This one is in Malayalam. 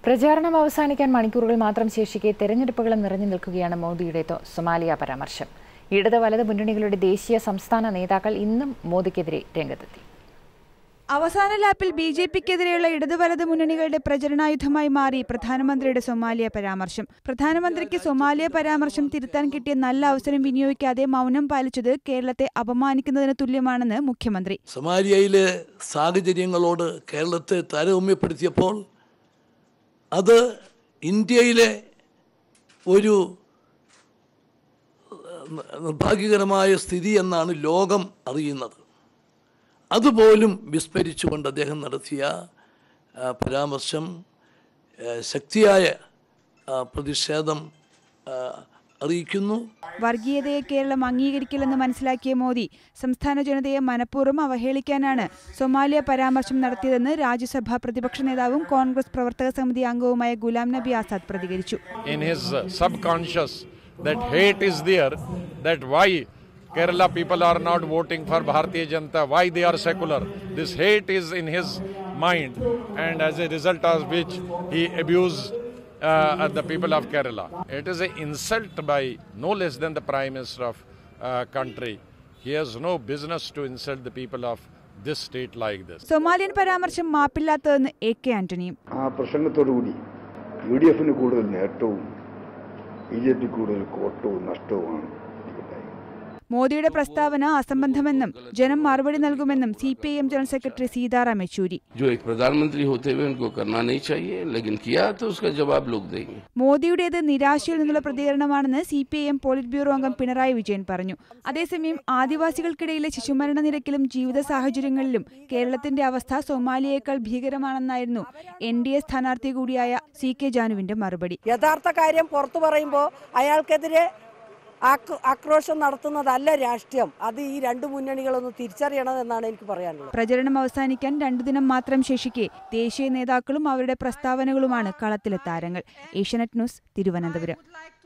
പ്രചാരണം അവസാനിക്കാൻ മണിക്കൂറുകൾ മാത്രം ശേഷിക്കെ തെരഞ്ഞെടുപ്പുകളും നിറഞ്ഞു നിൽക്കുകയാണ് മോദിയുടെ തൊ- സൊമാലിയ പരാമർശം ഇടത് വലത് മുന്നണികളുടെ ദേശീയ സംസ്ഥാന നേതാക്കൾ ഇന്നും മോദിക്കെതിരെ രംഗത്തെത്തി അവസാന ലാപ്പിൽ ബി ജെ പിക്കെതിരെയുള്ള ഇടതു വലത് മുന്നണികളുടെ പ്രചരണായുധമായി മാറി പ്രധാനമന്ത്രിയുടെ സൊമാലിയ പരാമർശം പ്രധാനമന്ത്രിക്ക് സൊമാലിയ പരാമർശം തിരുത്താൻ കിട്ടിയ നല്ല അവസരം വിനിയോഗിക്കാതെ മൗനം പാലിച്ചത് കേരളത്തെ അപമാനിക്കുന്നതിന് തുല്യമാണെന്ന് മുഖ്യമന്ത്രി സമാരിയയിലെ സാഹചര്യങ്ങളോട് കേരളത്തെ താരതമ്യപ്പെടുത്തിയപ്പോൾ അത് ഇന്ത്യയിലെ ഒരു ഏഹ്, നിർഭാഗ്യകരമായ സ്ഥിതി എന്നാണ് ലോകം അറിയുന്നത് അതുപോലും വിസ്മരിച്ചുകൊണ്ട് അദ്ദേഹം നടത്തിയ ആ, പരാമർശം ഏഹ്, ശക്തിയായ ആ, പ്രതിഷേധം ആ, അറിയിക്കുന്നു വർഗീയതയെ കേരളം അംഗീകരിക്കില്ലെന്ന് മനസ്സിലാക്കിയ മോദി സംസ്ഥാന ജനതയെ മനഃപൂർവ്വം അവഹേളിക്കാനാണ് സൊമാലിയ പരാമർശം നടത്തിയതെന്ന് രാജ്യസഭാ പ്രതിപക്ഷ നേതാവും കോൺഗ്രസ് പ്രവർത്തക സമിതി അംഗവുമായ ഗുലാം നബി ആസാദ് പ്രതികരിച്ചു in his uh, subconscious that hate is there that why kerala people are not voting for bharatiya janata why they are secular this hate is in his mind and as a result of which he abused uh, the people of kerala it is an insult by no less than the prime minister of uh, country he has no business to insult the people of this state like this Somalian പരാമർശം മാപ്പില്ലാത്തതെന്ന് എ കെ ആന്റണിയും ആ പ്രസംഗത്തോടുകൂടി യു ഡി എഫിന് കൂടുതൽ നേട്ടവും ബി ജെ പി കൂടുതൽ കോട്ടവും നഷ്ടവുമാണ് എനിക്കുണ്ടായത് മോദിയുടെ പ്രസ്താവന അസംബന്ധമെന്നും ജനം മറുപടി നൽകുമെന്നും C P I M general secretary Sitaram Yechury जो एक प्रधानमंत्री होते हुए उनको करना नहीं चाहिए लेकिन किया तो उसका जवाब लोग देंगे മോദിയുടേത് നിരാശയിൽ നിന്നുള്ള പ്രതികരണമാണെന്ന് C P I M politburo അംഗം പിണറായി വിജയൻ പറഞ്ഞു അതേസമയം ആദിവാസികൾക്കിടയിലെ ശിശുമരണ നിരക്കിലും ജീവിത സാഹചര്യങ്ങളിലും കേരളത്തിന്റെ അവസ്ഥ സൊമാലിയേക്കാൾ ഭീകരമാണെന്നായിരുന്നു എൻ ഡി എ സ്ഥാനാർത്ഥി കൂടിയായ സി കെ ജാനുവിന്റെ മറുപടി യഥാർത്ഥ കാര്യം പുറത്തു പറയുമ്പോൾ അയാൾക്കെതിരെ ആക്ര- ആക്രോശം നടത്തുന്നതല്ല രാഷ്ട്രീയം അത് ഈ രണ്ട് മുന്നണികളൊന്ന് തിരിച്ചറിയണമെന്നാണ് എനിക്ക് പറയാനുള്ളത് പ്രചരണം അവസാനിക്കാൻ രണ്ടു ദിനം മാത്രം ശേഷിക്കെ ദേശീയ നേതാക്കളും അവരുടെ പ്രസ്താവനകളുമാണ് കളത്തിലെ താരങ്ങൾ ഏഷ്യാനെറ്റ് ന്യൂസ് തിരുവനന്തപുരം